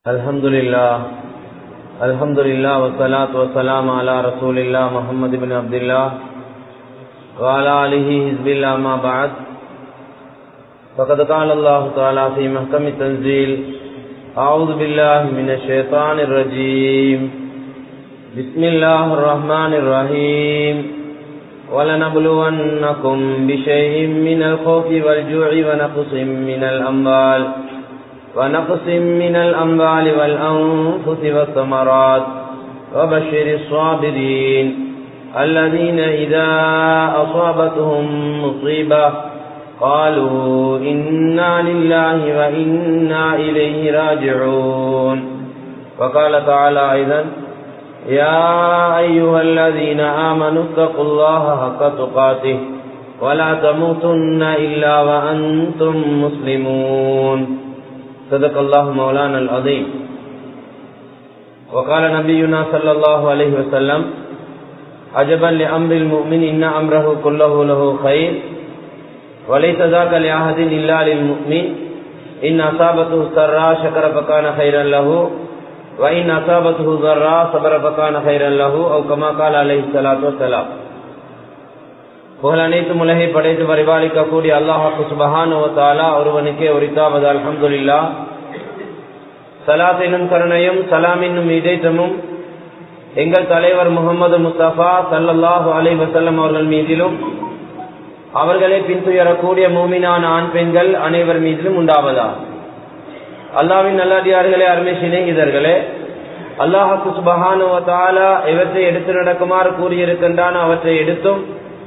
الحمد لله الحمد لله والصلاة والسلام على رسول الله محمد بن عبد الله وعلى آله حزب الله ما بعد فقد قال الله تعالى في محكم التنزيل أعوذ بالله من الشيطان الرجيم بسم الله الرحمن الرحيم ولنبلونكم بشيء من الخوف والجوع ونقص من الأموال ونقص من الأموال والأنفس والثمرات وبشر الصابرين الذين إذا أصابتهم مصيبة قالوا إنا لله وإنا إليه راجعون وقال تعالى أيضا يا أيها الذين آمنوا اتقوا الله حق تقاته ولا تموتن إلا وأنتم مسلمون صدق الله مولانا العظيم وقال نبينا صلى الله عليه وسلم عجبا لأمر المؤمن إن أمره كله له خير وليس ذاك لأحد إلا للمؤمن إن أصابته سراء شكر فكان خيرا له وإن أصابته ضراء صبر فكان خيرا له أو كما قال عليه الصلاة والسلام புகழ் அனைத்தும் உலகை படைத்து பரிபாலிக்கக்கூடிய அல்லாஹாக்கு சுபஹானுவத்தாலா ஒருவனுக்கே உரித்தாவது அலமதுல்லா சலாத் எனும் கருணையும் சலாம் என்னும் இதேற்றமும் எங்கள் தலைவர் முகமது முஸ்தபா சல்லல்லாஹு அலை வசல்லம் அவர்கள் மீதிலும் அவர்களை பின்துயரக்கூடிய மூமினான ஆண் பெண்கள் அனைவர் மீதிலும் உண்டாவதா அல்லாவின் நல்லடியார்களே அருமை சிநேகிதர்களே அல்லாஹாக்கு சுபஹானுவத்தாலா எவற்றை எடுத்து நடக்குமாறு கூறியிருக்கின்றான் அவற்றை எடுத்தும்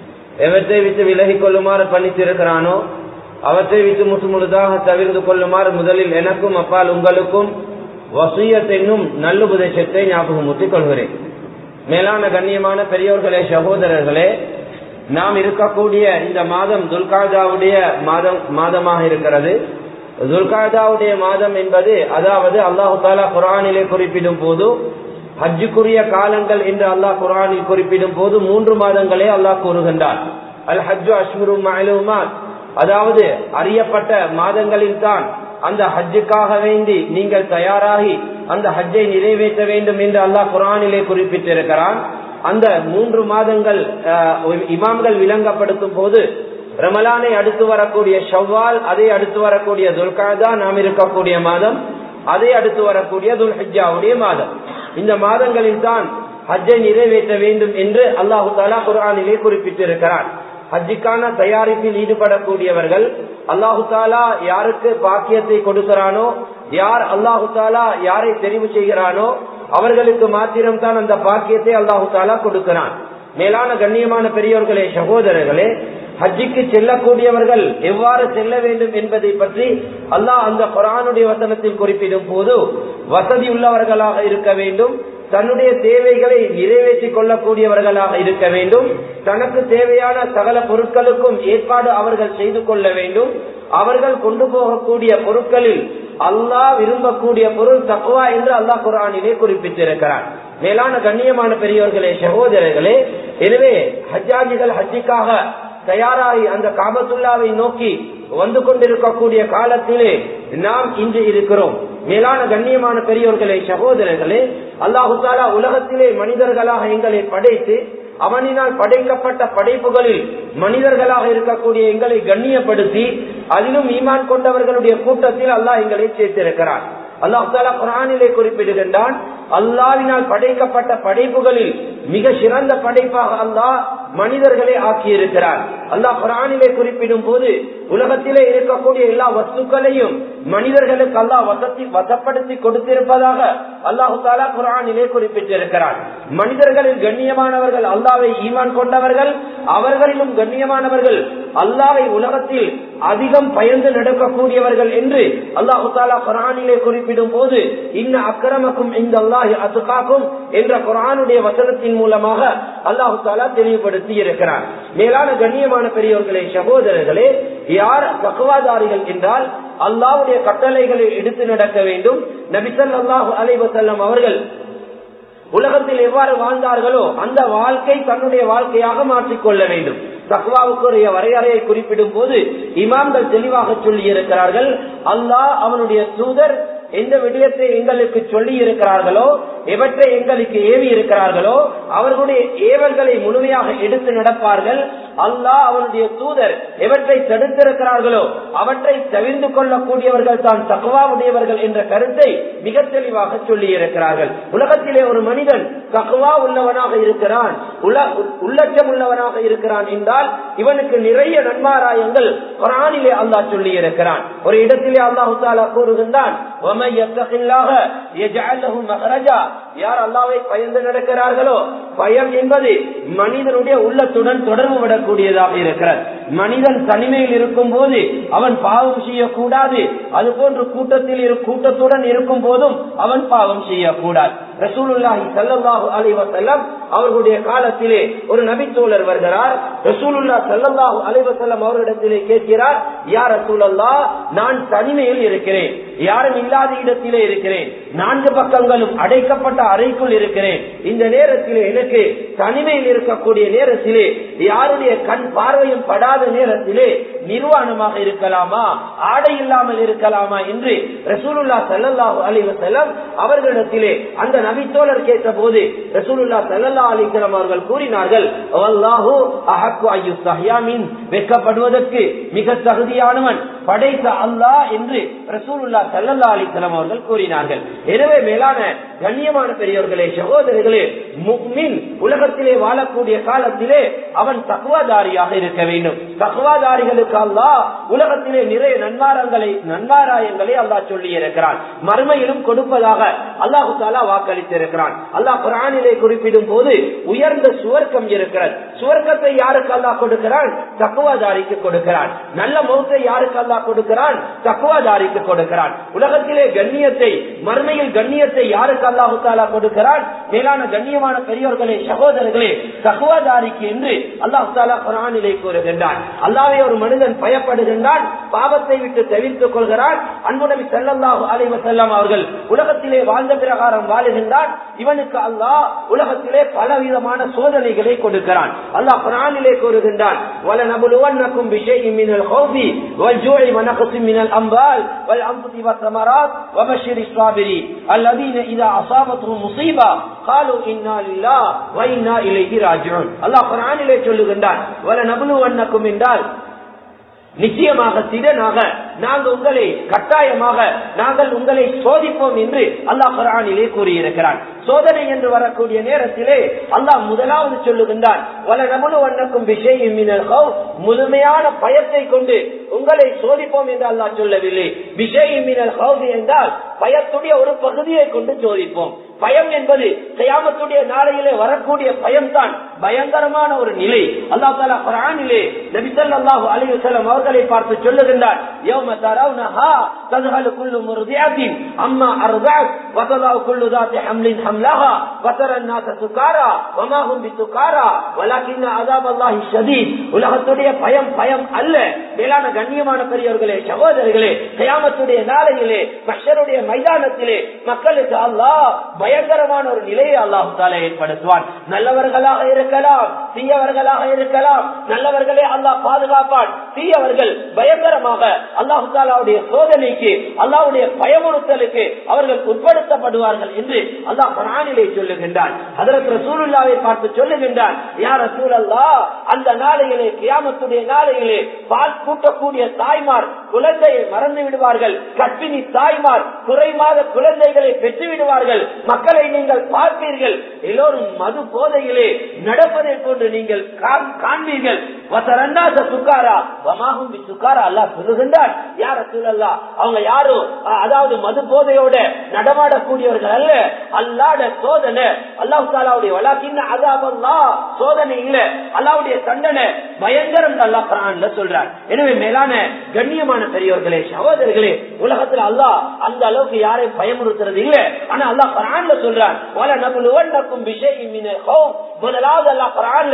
எவற்றை விட்டு விலகிக் கொள்ளுமாறு பணித்திருக்கிறானோ அவற்றை விட்டு முற்று முழுதாக தவிர்த்து கொள்ளுமாறு முதலில் எனக்கும் அப்பால் உங்களுக்கும் வசூயத் என்னும் நல்லுபதேசத்தை ஞாபகம் ஊட்டிக் கொள்கிறேன் மேலான கண்ணியமான பெரியோர்களே சகோதரர்களே நாம் இருக்கக்கூடிய இந்த மாதம் துல்காஜாவுடைய மாதம் மாதமாக இருக்கிறது துல்காஜாவுடைய மாதம் என்பது அதாவது அல்லாஹு தாலா குரானிலே குறிப்பிடும் போது ஹஜ்ஜுக்குரிய காலங்கள் என்று அல்லாஹ் குரானில் குறிப்பிடும் போது மூன்று மாதங்களே அல்லாஹ் கூறுகின்றார் அல் ஹஜ்ஜு அஷ்முரு மலுமான் அதாவது அறியப்பட்ட மாதங்களில் தான் அந்த ஹஜ்ஜுக்காக வேண்டி நீங்கள் தயாராகி அந்த ஹஜ்ஜை நிறைவேற்ற வேண்டும் என்று அல்லாஹ் குரானிலே குறிப்பிட்டிருக்கிறான் அந்த மூன்று மாதங்கள் இமாம்கள் விளங்கப்படுத்தும் போது ரமலானை அடுத்து வரக்கூடிய ஷவ்வால் அதை அடுத்து வரக்கூடிய துல்காதா நாம் இருக்கக்கூடிய மாதம் அதை அடுத்து வரக்கூடிய துல் ஹஜ்ஜாவுடைய மாதம் இந்த மாதங்களில் தான் ஹஜ்ஜை நிறைவேற்ற வேண்டும் என்று அல்லாஹு தாலா குரானிலே குறிப்பிட்டிருக்கிறார் ஹஜ்ஜுக்கான தயாரிப்பில் ஈடுபடக்கூடியவர்கள் அல்லாஹு தாலா யாருக்கு பாக்கியத்தை கொடுக்கிறானோ யார் அல்லாஹு தாலா யாரை தெரிவு செய்கிறானோ அவர்களுக்கு மாத்திரம்தான் அந்த பாக்கியத்தை அல்லாஹு தாலா கொடுக்கிறான் மேலான கண்ணியமான பெரியோர்களே சகோதரர்களே ஹஜ்ஜிக்கு செல்லக்கூடியவர்கள் எவ்வாறு செல்ல வேண்டும் என்பதை பற்றி அல்லாஹ் அந்த குரானுடைய வசனத்தில் குறிப்பிடும் போது வசதி உள்ளவர்களாக இருக்க வேண்டும் தன்னுடைய தேவைகளை நிறைவேற்றிக் கொள்ளக்கூடியவர்களாக இருக்க வேண்டும் தனக்கு தேவையான சகல பொருட்களுக்கும் ஏற்பாடு அவர்கள் செய்து கொள்ள வேண்டும் அவர்கள் கொண்டு போகக்கூடிய பொருட்களில் அல்லாஹ் விரும்பக்கூடிய பொருள் தக்குவா என்று அல்லாஹ் குரானிலே குறிப்பிட்டிருக்கிறார் மேலான கண்ணியமான பெரியவர்களே சகோதரர்களே எனவே ஹஜ்ஜாஜிகள் ஹஜ்ஜிக்காக தயாராகி அந்த காபத்துல்லாவை நோக்கி வந்து கொண்டிருக்கக்கூடிய காலத்திலே நாம் இன்று இருக்கிறோம் மேலான கண்ணியமான பெரியோர்களே சகோதரர்களே அல்லாஹு தாலா உலகத்திலே மனிதர்களாக எங்களை படைத்து அவனினால் படைக்கப்பட்ட படைப்புகளில் மனிதர்களாக இருக்கக்கூடிய எங்களை கண்ணியப்படுத்தி அதிலும் ஈமான் கொண்டவர்களுடைய கூட்டத்தில் அல்லாஹ் எங்களை சேர்த்திருக்கிறார் அல்லாஹ் தாலா குரானிலே குறிப்பிடுகின்றான் அல்லாவினால் படைக்கப்பட்ட படைப்புகளில் மிக சிறந்த படைப்பாக அல்லாஹ் மனிதர்களை ஆக்கியிருக்கிறார் அல்லாஹ் குரானிலே குறிப்பிடும் போது உலகத்திலே இருக்கக்கூடிய எல்லா வஸ்துக்களையும் மனிதர்களுக்கு அல்லாஹ் வசத்தி வசப்படுத்தி கொடுத்திருப்பதாக அல்லாஹு தாலா குரானிலே குறிப்பிட்டிருக்கிறார் மனிதர்களில் கண்ணியமானவர்கள் அல்லாவை ஈமான் கொண்டவர்கள் அவர்களிலும் கண்ணியமானவர்கள் அல்லாவை உலகத்தில் அதிகம் பயந்து நடக்கக்கூடியவர்கள் என்று அல்லாஹு தாலா குரானிலே குறிப்பிடும் போது இன்ன அக்கிரமக்கும் இந்த அல்லாஹி அசுகாக்கும் என்ற குரானுடைய வசனத்தின் மூலமாக அல்லாஹு தாலா தெளிவுபடுத்தி இருக்கிறார் மேலான கண்ணியமான பெரியவர்களே சகோதரர்களே யார் தக்குவாதாரிகள் என்றால் அல்லாவுடைய கட்டளைகளை எடுத்து நடக்க வேண்டும் நபிசல் அல்லாஹு அலைவசல்லம் அவர்கள் உலகத்தில் எவ்வாறு வாழ்ந்தார்களோ அந்த வாழ்க்கை தன்னுடைய வாழ்க்கையாக மாற்றிக்கொள்ள வேண்டும் தக்வாவுக்குரிய வரையறையை குறிப்பிடும் போது இமாம்கள் தெளிவாக சொல்லி இருக்கிறார்கள் அல்லாஹ் அவனுடைய தூதர் எந்த விடயத்தை எங்களுக்கு சொல்லி இருக்கிறார்களோ எவற்றை எங்களுக்கு ஏவி இருக்கிறார்களோ அவர்களுடைய ஏவல்களை முழுமையாக எடுத்து நடப்பார்கள் அல்லாஹ் அவனுடைய தூதர் எவற்றை தடுத்திருக்கிறார்களோ அவற்றை தவிர்த்து கொள்ளக்கூடியவர்கள் தான் தக்குவாவுடையவர்கள் என்ற கருத்தை மிக தெளிவாக சொல்லி இருக்கிறார்கள் உலகத்திலே ஒரு மனிதன் தக்குவா உள்ளவனாக இருக்கிறான் உள்ளச்சம் உள்ளவனாக இருக்கிறான் என்றால் இவனுக்கு நிறைய நன்மாராயங்கள் குரானிலே அல்லாஹ் சொல்லி இருக்கிறான் ஒரு இடத்திலே அல்லாஹு தாலா கூறுகின்றான் யார் அல்லாவை பயந்து நடக்கிறார்களோ பயம் என்பது மனிதனுடைய உள்ளத்துடன் தொடர்பு விடக்கூடியதாக இருக்கிறது மனிதன் தனிமையில் இருக்கும் போது அவன் பாவம் செய்யக்கூடாது அது போன்று கூட்டத்தில் கூட்டத்துடன் இருக்கும் போதும் அவன் பாவம் செய்யக்கூடாது ரசூலுல்லாஹி சல்லாஹு அலைவசல்லம் அவர்களுடைய காலத்திலே ஒரு நபித்தோழர் வருகிறார் ரசூலுல்லா சல்லாஹு அலைவசல்லம் அவர்களிடத்திலே கேட்கிறார் யார் ரசூலல்லா நான் தனிமையில் இருக்கிறேன் யாரும் இல்லாத இடத்திலே இருக்கிறேன் நான்கு பக்கங்களும் அடைக்கப்பட்ட அறைக்குள் இருக்கிறேன் இந்த நேரத்திலே எனக்கு தனிமையில் இருக்கக்கூடிய நேரத்திலே யாருடைய கண் பார்வையும் படாத நேரத்திலே நிர்வாணமாக இருக்கலாமா ஆடை இல்லாமல் இருக்கலாமா என்று ரசூலுல்லா சல்லாஹூ அலிவசல்லம் அவர்களிடத்திலே அந்த நபித்தோழர் கேட்ட போது ரசூலுல்லா சல்லா அலிசலம் அவர்கள் கூறினார்கள் வெக்கப்படுவதற்கு மிக தகுதியானவன் படைத்த அல்லாஹ் என்று ரசூலுல்லா சல்லல்லா அலிசலம் அவர்கள் கூறினார்கள் எனவே மேலான கண்ணியமான பெரியவர்களே சகோதரர்களே முக்மின் உலகத்திலே வாழக்கூடிய காலத்திலே அவன் தக்குவாதாரியாக இருக்க வேண்டும் தக்குவாதாரிகளுக்கு அல்லாஹ் உலகத்திலே நிறைய நன்மாரங்களை நன்மாராயங்களை அல்லாஹ் சொல்லி இருக்கிறான் மறுமையிலும் கொடுப்பதாக அல்லாஹு தாலா வாக்களித்திருக்கிறான் அல்லாஹ் குரானிலே குறிப்பிடும் போது உயர்ந்த சுவர்க்கம் இருக்கிறது சுவர்க்கத்தை யாருக்கு அல்லாஹ் கொடுக்கிறான் தக்குவாதாரிக்கு கொடுக்கிறான் நல்ல மௌத்தை யாருக்கு அல்லாஹ் கொடுக்கிறான் தக்குவாதாரிக்கு கொடுக்கிறான் உலகத்திலே கண்ணியத்தை மறுமையில் கண்ணியத்தை யாருக்கு அல்லாஹு தாலா கொடுக்கிறான் மேலான கண்ணியமான பெரியவர்களே சகோதரர்களே தக்குவாதாரிக்கு என்று அல்லாஹு தாலா குரானிலே கூறுகின்றான் அல்லாவே ஒரு மனிதன் பயப்படுகின்றான் பாவத்தை விட்டு தவிர்த்துக் கொள்கிறான் அன்புடவி செல்லல்லாஹு அலைவ செல்லம் அவர்கள் உலகத்திலே வாழ்ந்த பிரகாரம் வாழுகின்றான் இவனுக்கு அல்லாஹ் உலகத்திலே பல விதமான சோதனைகளை கொடுக்கிறான் அல்லாஹ் குரானிலே கூறுகின்றான் وَلَنَبْلُوَنَّكُمْ بِشَيْءٍ مِنَ الْخَوْفِ وَالْجُوعِ وَنَقْصٍ مِنَ الْأَمْوَالِ وَالْأَنفُسِ وَالثَّمَرَاتِ وَبَشِّرِ الصَّابِرِينَ الَّذِينَ إِذَا أَصَابَتْهُم مُّصِيبَةٌ قَالُوا إِنَّا لِلَّهِ وَإِنَّا إِلَيْهِ راجعون அல்லாஹ் குர்ஆனிலே சொல்லுகின்றான் وَلَنَبْلُوَنَّكُمْ என்றால் நிச்சயமாக திடனாக நாங்கள் உங்களை கட்டாயமாக நாங்கள் உங்களை சோதிப்போம் என்று அல்லாஹ் குரானிலே கூறியிருக்கிறான் சோதனை என்று வரக்கூடிய நேரத்திலே அல்லாஹ் முதலாவது சொல்லுகின்றான் வல நமனு வண்ணக்கும் விஷயம் முழுமையான பயத்தை கொண்டு உங்களை சோதிப்போம் என்று அல்லாஹ் சொல்லவில்லை விஷயம் என்றால் பயத்துடைய ஒரு பகுதியை கொண்டு சோதிப்போம் பயம் என்பது கயாமத்துடைய நாளையிலே வரக்கூடிய பயம் தான் பயங்கரமான ஒரு நிலை அல்லா தாலா குரானிலே நபிசல்லாஹு அலி வசலம் அவர்களை பார்த்து சொல்லுகின்றார் யௌம தரவுனஹா ததுஹலு குல்லு முர்திஅத்தின் அம்மா அர்தஅத் வதலா குல்லு ذات حمل حملها وترى الناس سكارى وما هم بسكارى ولكن عذاب الله شديد உலகத்துடைய பயம் பயம் அல்ல மேலான கண்ணியமான பெரியவர்களே சகோதரர்களே கயாமத்துடைய நாளையிலே மஷருடைய மைதானத்திலே மக்களுக்கு அல்லாஹ் பயங்கரமான ஒரு நிலையை அல்லாஹு தாலா ஏற்படுத்துவான் நல்லவர்களாக இருக்கலாம் தீயவர்களாக இருக்கலாம் நல்லவர்களே அல்லாஹ் பாதுகாப்பான் தீயவர்கள் பயங்கரமாக அல்லாஹு தாலாவுடைய சோதனைக்கு அல்லாவுடைய பயமுறுத்தலுக்கு அவர்கள் உட்படுத்தப்படுவார்கள் என்று அல்லாஹ் பரானிலே சொல்லுகின்றான் அதற்கு ரசூலுல்லாவை பார்த்து சொல்லுகின்றான் யார் ரசூல் அல்லா அந்த நாளையிலே கியாமத்துடைய நாளையிலே பால் கூட்டக்கூடிய தாய்மார் குழந்தையை மறந்து விடுவார்கள் கற்பிணி தாய்மார் குறைமாத குழந்தைகளை பெற்று விடுவார்கள் மக்களை நீங்கள் பார்ப்பீர்கள் எல்லோரும் மது போதையிலே நடப்பதை போன்று நீங்கள் காண்பீர்கள் சுக்காரா வமாகும் சுக்காரா அல்லா சொல்லுகின்றார் யார சூழல்லா அவங்க யாரும் அதாவது மது போதையோட நடமாடக்கூடியவர்கள் அல்ல அல்லாட சோதனை அல்லாஹு தாலாவுடைய வழக்கின் அதாபல்லா சோதனை இல்ல அல்லாவுடைய தண்டனை பயங்கரம் அல்லா குரான்ல சொல்றார் எனவே மேலான கண்ணியமான பெரியவர்களே சகோதரர்களே உலகத்துல அல்லாஹ் அந்த அளவுக்கு யாரையும் பயமுறுத்துறது இல்ல ஆனா அல்லாஹ் குரான்ல சொல்றார் வல நபுலுவன்னக்கும் விஷயம் முதலாவது அல்லாஹ் குரான்ல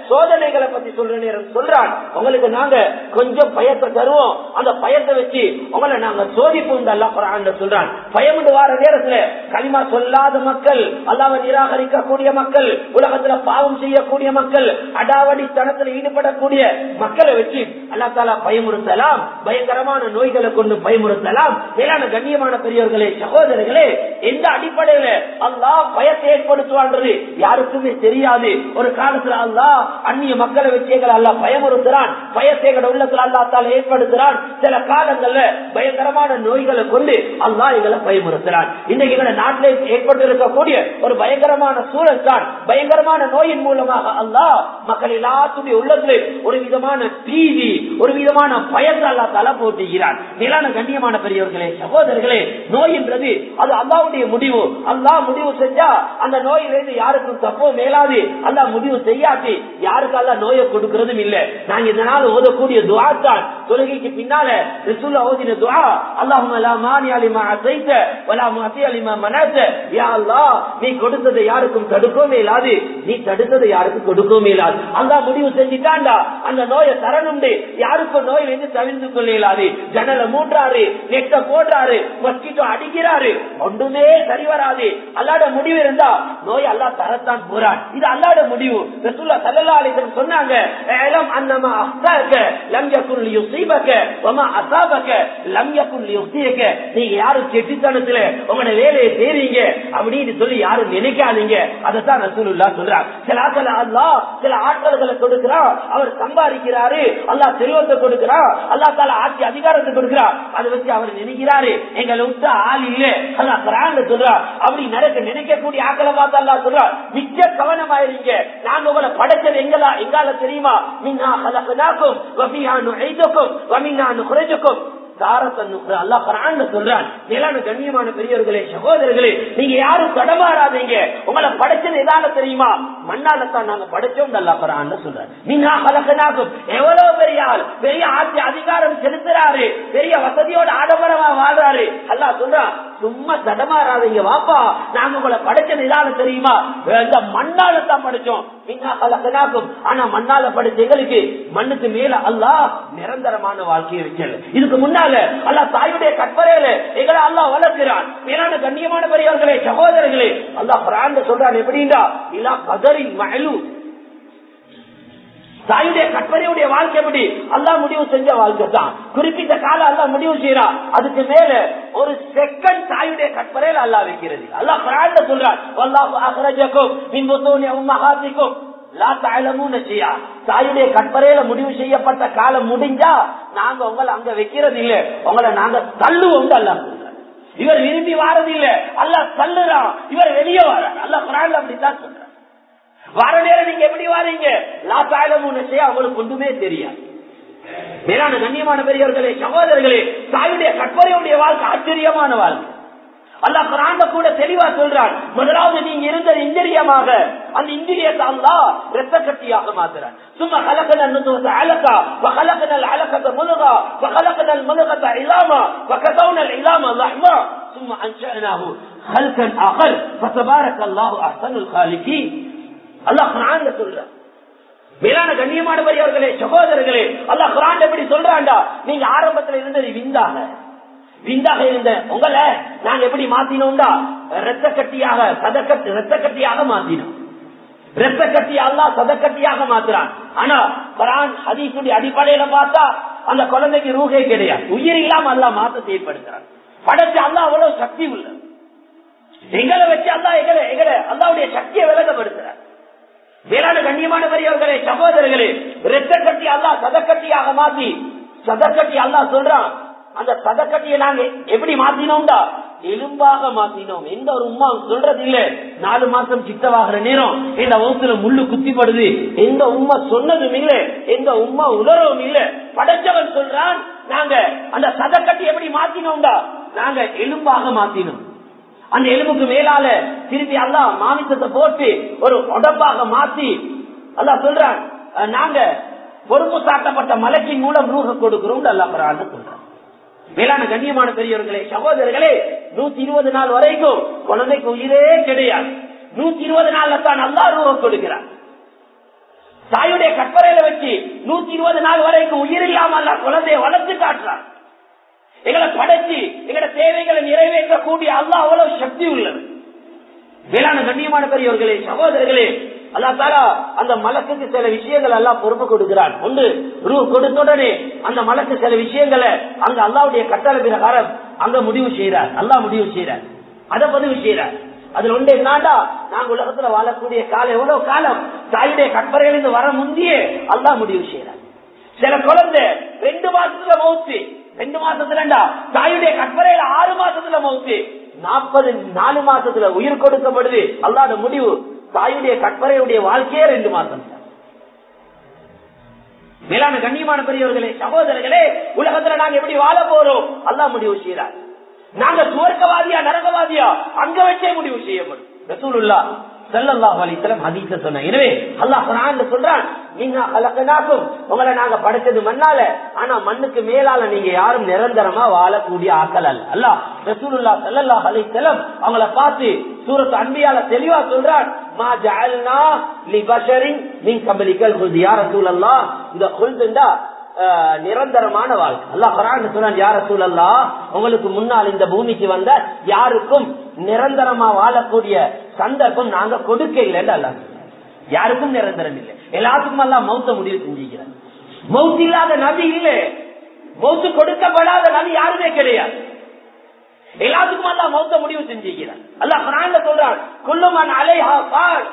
சோதனைகளை பத்தி சொல்ற நேரம் சொல்றான் உங்களுக்கு நாங்க கொஞ்சம் பயத்தை தருவோம் அந்த பயத்தை வச்சு உங்களை நாங்க சோதிப்போம் அல்லா குரான் சொல்றான் பயம் வார நேரத்துல களிமா சொல்லாத மக்கள் அல்லாவை நிராகரிக்கக்கூடிய மக்கள் உலகத்துல பாவம் செய்யக்கூடிய மக்கள் அடாவடித்தனத்தில் ஈடுபடக்கூடிய மக்களை வச்சு அல்லா தாலா பயமுறுத்தலாம் பயங்கரமான நோய்களை கொண்டு பயமுறுத்தலாம் மேலான கண்ணியமான பெரியவர்களே சகோதரர்களே எந்த அடிப்படையில அல்லாஹ் பயத்தை ஏற்படுத்துவான்றது யாருக்குமே தெரியாது ஒரு காலத்துல அல்லாஹ் அந்நிய மக்களை வச்சு எங்களை அல்லாஹ் பயமுறுத்துறான் பயத்தை எங்களோட உள்ளத்துல அல்லா தால ஏற்படுத்துறான் சில காலங்கள்ல பயங்கரமான நோய்களை கொண்டு அல்லாஹ் எங்களை பயமுறுத்துறான் இன்னைக்கு எங்களை நாட்டிலே ஏற்பட்டு இருக்கக்கூடிய ஒரு பயங்கரமான சூழல் தான் பயங்கரமான நோயின் மூலமாக அல்லாஹ் மக்கள் எல்லாத்துடைய உள்ளத்துல ஒரு விதமான பீதி ஒரு விதமான பயத்தை அல்லா தலை போட்டுகிறான் மேலான கண்ணியமான பெரியவர்களே சகோதரர்களே நோய் என்றது அது அல்லாவுடைய முடிவு அல்லாஹ் முடிவு செஞ்சா அந்த நோயிலிருந்து யாருக்கும் தப்போ மேலாது அல்லாஹ் முடிவு செய்யாட்டி யாருக்கு அல்ல நோயை கொடுக்கறதும் இல்ல நாங்க இதனால ஓதக்கூடிய துவா தான் தொழுகைக்கு பின்னால ரிசுல ஓதின துவா அல்லாஹும் மானி அலிமா அசைத்த வலா மாசி அலிமா மனத்த யா அல்லாஹ் நீ கொடுத்ததை யாருக்கும் தடுக்கவே இல்லாது நீ தடுத்ததை யாருக்கும் கொடுக்கவே இல்லாது அல்லாஹ் முடிவு செஞ்சுட்டாண்டா அந்த நோயை தரணுண்டு யாருக்கும் நோயிலிருந்து தவிர்த்து கொள்ள இயலாது ஜன்னல மூன்றாரு நெட்ட போடுறாரு மஸ்கிட்டோ அடிக்கிறாரு ஒன்றுமே சரி வராது அல்லாட முடிவு இருந்தா நோய் அல்லா தரத்தான் போறான் இது அல்லாட முடிவு ரசூல்லா ஸல்லல்லாஹு அலைஹி வஸல்லம் சொன்னாங்க "அலம் அன்னமா அஃதாக லம் யகுன் லியுஸீபக வமா அஸாபக லம் யகுன் லியுஸீக." நீங்க யாரும் கெட்டித்தனத்துல உங்களோட வேலையை செய்றீங்க அப்படின்னு சொல்லி யாரும் நினைக்காதீங்க அதைத்தான் ரசூலுல்லாஹ் சொல்றாங்க சில ஆட்கள் அல்லாஹ் சில ஆட்களை கொடுக்கிறான் அவர் சம்பாதிக்கிறாரு அல்லாஹ் செல்வத்தை கொடுக்கிறான் அல்லா தால ஆட்சி அதிகாரத்தை கொடுக்கிறார் அதை வச்சு அவர் நினைக்கிறாரு எங்களை விட்டு ஆள் இல்ல அல்லாஹ் குரான்ல சொல்றா அப்படி நடக்க நினைக்கக்கூடிய ஆக்களை பார்த்து அல்லா சொல்றார் மிக்க கவனமாயிருங்க நாங்க உங்களை படைச்சது எங்களா எங்கால தெரியுமா மின்னா ஹலகனாக்கும் வபியா நுழைதுக்கும் வமின்னா நுகுறைதுக்கும் கண்ணியமான பெரியவர்களே சகோதரர்களே நீங்க யாரும் தடமாறாதீங்க உங்களை படைச்சது எதால தெரியுமா மண்ணாலத்தான் நாங்க படைச்சோம் நல்லா பரான்னு சொல்றாரு நீங்க கலக்கனாகும் எவ்வளவு பெரிய ஆள் பெரிய ஆட்சி அதிகாரம் செலுத்துறாரு பெரிய வசதியோட ஆடம்பரமா வாழ்றாரு அல்லா சொல்றா சும்மா தடமாறாதீங்க வாப்பா நாங்க உங்களை படைச்சது எதால தெரியுமா இந்த மண்ணால தான் படைச்சோம் ஆனா மண்ணால படைச்ச எங்களுக்கு மண்ணுக்கு மேல அல்லா நிரந்தரமான வாழ்க்கையை வச்சல இதுக்கு முன்னால அல்லா தாயுடைய கற்பரையில எங்களை அல்லா வளர்க்கிறான் மேலான கண்ணியமான பெரியவர்களே சகோதரர்களே அல்லா பிராண்ட சொல்றான் எப்படின்னா இல்லா கதரின் மழு தாயுடைய கற்பனையுடைய வாழ்க்கை எப்படி அல்லா முடிவு செஞ்ச வாழ்க்கை தான் குறிப்பிட்ட காலம் அல்லா முடிவு செய்யறான் அதுக்கு மேல ஒரு செகண்ட் தாயுடைய கற்பனையில் அல்லா வைக்கிறது அல்லா பிராண்ட சொல்றான் மகாத்திக்கும் தாயுடைய கற்பரையில முடிவு செய்யப்பட்ட காலம் முடிஞ்சா நாங்க உங்களை அங்க வைக்கிறது இல்ல உங்களை நாங்க தள்ளுவோம் அல்லா இவர் விரும்பி வாரது இல்ல அல்ல தள்ளுறான் இவர் வெளியே வர்றார் அல்ல குரான் அப்படித்தான் சொல்றான் வர நேரம் நீங்க எப்படி வாரீங்க லாத்தாயிலமுன்னு செய்ய அவங்களுக்கு ஒன்றுமே தெரியாது மேலான கண்ணியமான பெரியவர்களே சகோதரர்களே தாயுடைய கற்பனையுடைய வாழ்க்கை ஆச்சரியமான வாழ்க்கை அல்லா குரான் கூட தெளிவா சொல்றான் முதலாவது நீங்க இருந்தது இந்திரியமாக அந்த இந்திரியத்தை அல்லா ரத்த கட்டியாக மாத்துறான் சும்மா கலக்கன நுதுவத்தை அலக்கா வகலக்கனல் அலக்கத்தை முழுகா வகலக்கனல் முழுகத்தை இல்லாமா வகதவுனல் இல்லாமா லஹ்மா ثم أنشأناه خلقا آخر فتبارك الله أحسن الخالقين அல்லாஹ் குரான்ல சொல்றான் மேலான கண்ணியமான பெரியவர்களே சகோதரர்களே அல்லாஹ் குரான் எப்படி சொல்றாண்டா நீங்க ஆரம்பத்துல இருந்தது விந்தாக விந்தாக இருந்த உங்களை நாங்க எப்படி மாத்தினோம்டா ரத்த கட்டியாக சதக்கட்டு ரத்த கட்டியாக மாத்தினோம் ரத்த கட்டி அல்லா சதக்கட்டியாக மாத்துறான் ஆனா குரான் ஹதீசுடைய அடிப்படையில பார்த்தா அந்த குழந்தைக்கு ரூகே கிடையாது உயிர் இல்லாம அல்லா மாற்றத்தை ஏற்படுத்துறான் படைச்சு அல்லா அவ்வளவு சக்தி உள்ள எங்களை வச்சு அல்லா எங்களை எங்களை அல்லாவுடைய சக்தியை விலகப்படுத்துறார் வேளாண் கண்ணியமான பெரியவர்களே சகோதரர்களே ரத்த கட்டி அல்லா சதக்கட்டியாக மாத்தி சதக்கட்டி அல்லா சொல்றான் அந்த சதக்கட்டியை நாங்க எப்படி மாத்தினோம்டா எலும்பாக மாத்தினோம் எந்த ஒரு உமா சொல்றது இல்ல நாலு மாசம் சித்தவாகிற நேரம் இந்த வகுத்துல முள்ளு குத்திப்படுது எந்த உமா சொன்னதும் இல்ல எந்த உமா உணரவும் இல்ல படைச்சவன் சொல்றான் நாங்க அந்த சதக்கட்டி எப்படி மாத்தினோம்டா நாங்க எலும்பாக மாத்தினோம் அந்த எலும்புக்கு மேலால திருப்பி அல்லா மாமிசத்தை போட்டு ஒரு உடம்பாக மாத்தி அல்லா சொல்றான் நாங்க பொறுப்பு சாட்டப்பட்ட மலைக்கின் மூலம் ரூக கொடுக்கிறோம் அல்லா பரான்னு சொல்றான் மேலான கண்ணியமான பெரியவர்களே சகோதரர்களே நூத்தி இருபது நாள் வரைக்கும் குழந்தைக்கு உயிரே கிடையாது நூத்தி இருபது நாள்ல தான் நல்லா ரூபம் கொடுக்கிறார் தாயுடைய கற்பறையில வச்சு நூத்தி இருபது நாள் வரைக்கும் உயிர் இல்லாம அல்ல குழந்தைய வளர்த்து காட்டுறான் எங்களை படைச்சு எங்களோட தேவைகளை நிறைவேற்றக்கூடிய அல்லாஹ் அவ்வளவு சக்தி உள்ளது வேளாண் கண்ணியமான பெரியவர்களே சகோதரர்களே அல்லா தாலா அந்த மலக்குக்கு சில விஷயங்கள் எல்லாம் பொறுப்பு கொடுக்கிறான் ஒன்று ரூ கொடுத்த உடனே அந்த மலக்கு சில விஷயங்களை அங்க அல்லாவுடைய கட்டளை பிரகாரம் அங்க முடிவு செய்யறார் அல்லாஹ் முடிவு செய்யறார் அதை பதிவு செய்யறார் அதுல ஒன்று என்னடா நாங்க உலகத்துல வாழக்கூடிய காலம் எவ்வளவு காலம் தாயுடைய கற்பறையிலிருந்து வர முந்தியே அல்லாஹ் முடிவு செய்யறார் சில குழந்தை ரெண்டு மாசத்துல மௌத்து ரெண்டு மாசத்துலண்டா தாயுடைய கற்பறையில ஆறு மாசத்துல மௌத்து நாற்பது நாலு மாசத்துல உயிர் கொடுக்கப்படுது அல்லாத முடிவு தாயுடைய கற்பறையுடைய வாழ்க்கையே ரெண்டு மாசம் மேலான கண்ணியமான பெரியவர்களே சகோதரர்களே உலகத்துல நாங்க எப்படி வாழ போறோம் அல்லாஹ் முடிவு செய்யறார் நாங்க சுவர்க்கவாதியா நரகவாதியா அங்க வச்சே முடிவு செய்யப்படும் ரசூலுல்லா சல்லல்லாஹு அலைஹி வஸல்லம் ஹதீஸ சொன்ன எனவே அல்லாஹ் குர்ஆன்ல சொல்றான் நீங்க கலக்கனாக்கும் உங்களை நாங்க படைச்சது மண்ணால ஆனா மண்ணுக்கு மேலால நீங்க யாரும் நிரந்தரமா வாழக்கூடிய ஆக்கள் அல்ல அல்லாஹ் ரசூலுல்லா சல்லல்லாஹு அலைஹி வஸல்லம் அவங்கள பார்த்து சூரத் அன்பியால தெளிவா சொல்றான் மா ஜஅல்னா லி பஷரின் மின் கபலிக்கல் குல்து யா ரசூலல்லாஹ் இந்த குல்துண்டா நிரந்தரமான வாழ்க்கை அல்லா குரான் சொன்னான் யார சூழல்லா உங்களுக்கு முன்னால் இந்த பூமிக்கு வந்த யாருக்கும் நிரந்தரமா வாழக்கூடிய சந்தர்ப்பம் நாங்க கொடுக்க இல்லைன்னு அல்லா யாருக்கும் நிரந்தரம் இல்லை எல்லாத்துக்கும் எல்லாம் மௌத்த முடிவு செஞ்சுக்கிறார் மௌத்து இல்லாத நபி இல்லை மௌத்து கொடுக்கப்படாத நபி யாருமே கிடையாது எல்லாத்துக்கும் எல்லாம் மௌத்த முடிவு செஞ்சுக்கிறார் அல்லா குரான்ல சொல்றான் குல்லுமன் அலைஹா பால்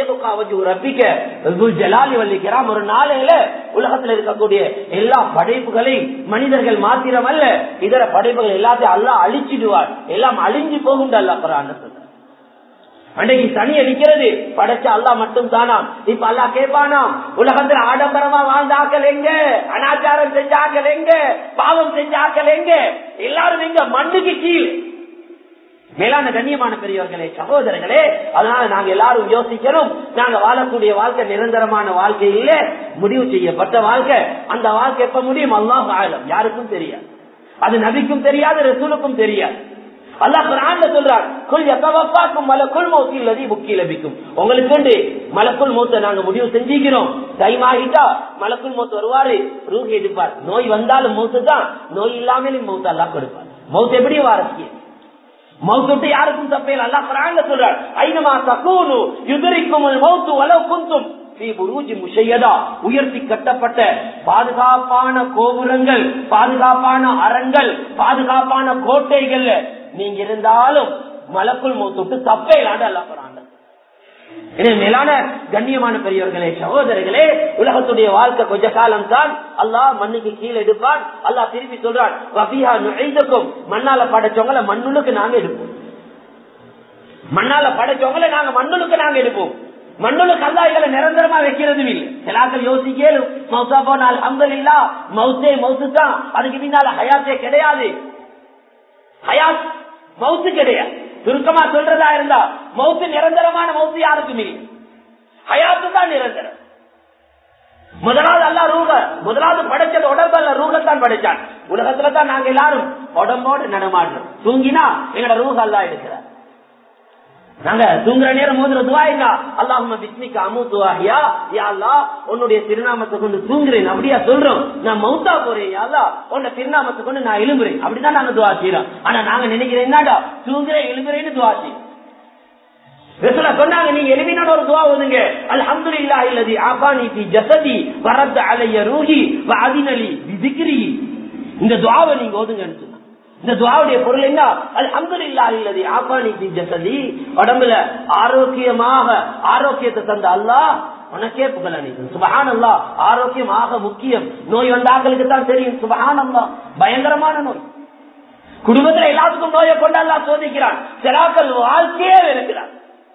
ஒரு நாளையில உலகத்தில் இருக்கக்கூடிய எல்லா படைப்புகளையும் மனிதர்கள் மாத்திரம் அல்ல இதர படைப்புகள் எல்லாத்தையும் அல்லா அழிச்சிடுவார் எல்லாம் அழிஞ்சு போகும் அல்லா குரான் அன்றைக்கு சனி அடிக்கிறது படைச்ச அல்லா மட்டும் தானாம் இப்ப அல்லா கேட்பானாம் உலகத்தில் ஆடம்பரமா வாழ்ந்தாக்கள் எங்க அனாச்சாரம் செஞ்சாக்கள் எங்க பாவம் செஞ்சாக்கள் எங்க எல்லாரும் எங்க மண்ணுக்கு கீழ் மேலான கண்ணியமான பெரியவர்களே சகோதரர்களே அதனால நாங்க எல்லாரும் யோசிக்கணும் நாங்க வாழக்கூடிய வாழ்க்கை நிரந்தரமான வாழ்க்கை இல்ல முடிவு செய்யப்பட்ட வாழ்க்கை அந்த வாழ்க்கை எப்ப முடியும் அல்லாஹ் ஆழம் யாருக்கும் தெரியாது அது நபிக்கும் தெரியாது ரசூலுக்கும் தெரியாது அல்லாஹ் குரான்ல சொல்றான் குல் யதவஃபாக்கும் மலக்குல் மௌத்தி அல்லதி புக்கி லபிக்கும் உங்களுக்கு மலக்குல் மௌத்த நாங்க முடிவு செஞ்சுக்கிறோம் டைம் ஆகிட்டா மலக்குல் மௌத் வருவாரு ரூஹ் எடுப்பார் நோய் வந்தாலும் மௌத்து தான் நோய் இல்லாமலும் மௌத்து அல்லாஹ் கொடுப்பார் மௌத் எப்படி வாரசியம் மௌத்துட்டு யாருக்கும் தப்பையில் அல்லா குரான்ல சொல்றார் ஐநமா தக்கூனு யுதரிக்கும் மௌத்து வலவு குந்தும் உயர்த்தி கட்டப்பட்ட பாதுகாப்பான கோபுரங்கள் பாதுகாப்பான அறங்கள் பாதுகாப்பான கோட்டைகள் நீங்க இருந்தாலும் மலக்குள் மௌத்துட்டு தப்பே இல்லாத அல்லா குரான் மேலான கண்ணியமான பெரியவர்களே சகோதரர்களே உலகத்துடைய வாழ்க்கை கொஞ்ச காலம் தான் அல்லாஹ் மண்ணுக்கு கீழே எடுப்பான் அல்லாஹ் திருப்பி சொல்றான் வபியா நுழைந்துக்கும் மண்ணால படைச்சவங்கள மண்ணுக்கு நாங்க எடுப்போம் மண்ணால படைச்சவங்கள நாங்க மண்ணுக்கு நாங்க எடுப்போம் மண்ணுக்கு அல்லா இதில் நிரந்தரமா வைக்கிறதும் இல்லை சிலாக்கள் யோசிக்கலும் மௌசா போனால் அம்பல் இல்லா மவுத்தே மவுத்து தான் அதுக்கு பின்னால ஹயாத்தே கிடையாது ஹயாத் மவுத்து கிடையாது சுருக்கமா சொல்றதா இருந்தா மவுத்து நிரந்தரமான மவுத்து யாருக்கும் இல்லை ஹயாத்து தான் நிரந்தரம் முதலாவது அல்ல ரூக முதலாவது படைச்சது உடம்பல்ல ரூகத்தான் படைச்சான் உலகத்துல தான் நாங்க எல்லாரும் உடம்போடு நடமாடுறோம் தூங்கினா எங்கட ரூக அல்லா இருக்கிறார் நாங்க தூங்குற நேரம் மோதுற துவாயிங்க அல்லாஹும பிஸ்மிக்கு அமுத்துவாகியா யா அல்லா உன்னுடைய திருநாமத்தை கொண்டு தூங்குறேன் அப்படியா சொல்றோம் நான் மௌத்தா போறேன் யா அல்லா உன்ன திருநாமத்தை கொண்டு நான் எழும்புறேன் அப்படிதான் நாங்க துவா செய்யறோம் ஆனா நாங்க நினைக்கிறேன் என்னடா தூங்குறேன் எழும்புறேன்னு துவா செய்யும் சொன்னாங்க நீங்க எளிமையான ஒரு துவா ஓதுங்க அல்ஹம்துலில்லா இல்லதி ஆபானி பி ஜசதி வரத் அலைய ரூஹி வ அதினலி பிதிக்ரி இந்த துவாவை நீங்க ஓதுங்கன்னு சொன்னாங்க இந்த துவாவுடைய பொருள் என்ன அல்ஹம்துலில்லா இல்லதி ஆபானி பி ஜசதி உடம்புல ஆரோக்கியமாக ஆரோக்கியத்தை தந்த அல்லாஹ் உனக்கே புகழ் அணிக்கும் சுபஹான் அல்லா ஆரோக்கியமாக முக்கியம் நோய் வந்தாக்களுக்கு தான் தெரியும் சுபஹான் அல்லா பயங்கரமான நோய் குடும்பத்துல எல்லாத்துக்கும் நோயை கொண்டு அல்லா சோதிக்கிறான் சிலாக்கள் வாழ்க்கையே இருக்கிறான்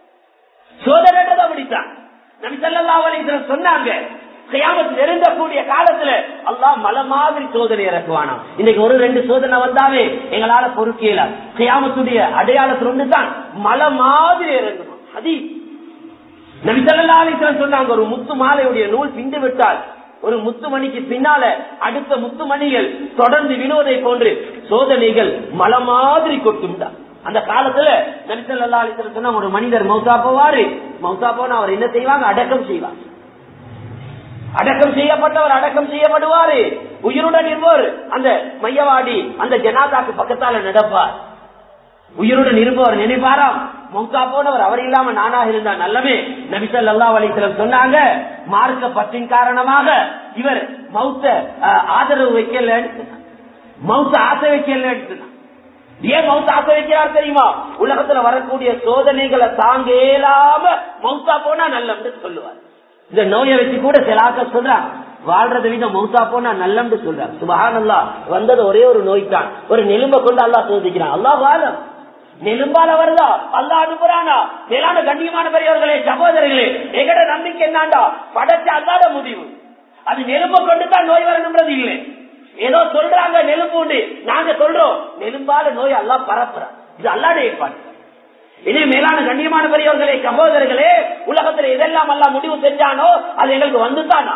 சோதனை அப்படித்தான் நபி சல்லா அலிஸ்வரம் சொன்னாங்க கியாமத் நெருங்கக்கூடிய காலத்துல அல்லா மலை மாதிரி சோதனை இறக்குவானாம் இன்னைக்கு ஒரு ரெண்டு சோதனை வந்தாவே எங்களால பொறுக்கல கியாமத்துடைய அடையாளத்துல ஒன்று தான் மலை மாதிரி இறங்குமா அதி நபி சல்லா அலிஸ்வரம் சொன்னாங்க ஒரு முத்து மாலையுடைய நூல் பிந்து விட்டால் ஒரு முத்துமணிக்கு பின்னால அடுத்த முத்துமணிகள் தொடர்ந்து வினோதை போன்று சோதனைகள் மலை மாதிரி கொட்டும்தான் அந்த காலத்துல நபிசல்லா அலிஸ்வரம் சொன்னா ஒரு மனிதர் மௌசா போவாரு மௌசா போனா அவர் என்ன செய்வாங்க அடக்கம் செய்வாங்க அடக்கம் செய்யப்பட்டவர் அடக்கம் செய்யப்படுவாரு உயிருடன் இருப்பவர் அந்த மையவாடி அந்த ஜனாதாக்கு பக்கத்தால நடப்பார் உயிருடன் இருப்பவர் நினைப்பாராம் மௌத்தா போனவர் அவர் இல்லாம நானாக இருந்தா நல்லவே நபிசல் அல்லா வலிசலம் சொன்னாங்க மார்க்க பற்றின் காரணமாக இவர் மௌத்த அஹ், ஆதரவு வைக்கல மௌத்த ஆசை வைக்கல ஏன் மௌத்த ஆசை வைக்கிறார் தெரியுமா உலகத்துல வரக்கூடிய சோதனைகளை தாங்க இயலாம மௌத்தா போனா நல்லம்னு சொல்லுவார் இந்த நோயை வச்சு கூட சில ஆக்கள் சொல்றாங்க வாழ்றதை விட மௌத்தா போனா நல்லம்னு சொல்றாங்க சுபஹானல்லா வந்தது ஒரே ஒரு நோய் தான் ஒரு நெலும்ப கொண்டு அல்லாஹ் சோதிக்கிறான் அல்லாஹ் வாழம் நெலும்பால வருதா அல்லா அனுப்புறானா மேலான கண்ணியமான பெரியவர்களே சகோதரர்களே எங்கட நம்பிக்கை என்னாண்டா படைச்ச அல்லாத முடிவு அது நெலும்ப கொண்டு தான் நோய் வரணும்ன்றது இல்லை ஏதோ சொல்றாங்க நெலும்புண்டு நாங்க சொல்றோம் நெலும்பால நோய் அல்லா பரப்புறான் இது அல்லாட ஏற்பாடு இனி மேலான கண்ணியமான பெரியவர்களே சகோதரர்களே உலகத்துல எதெல்லாம் அல்லா முடிவு செஞ்சானோ அது எங்களுக்கு வந்துதான்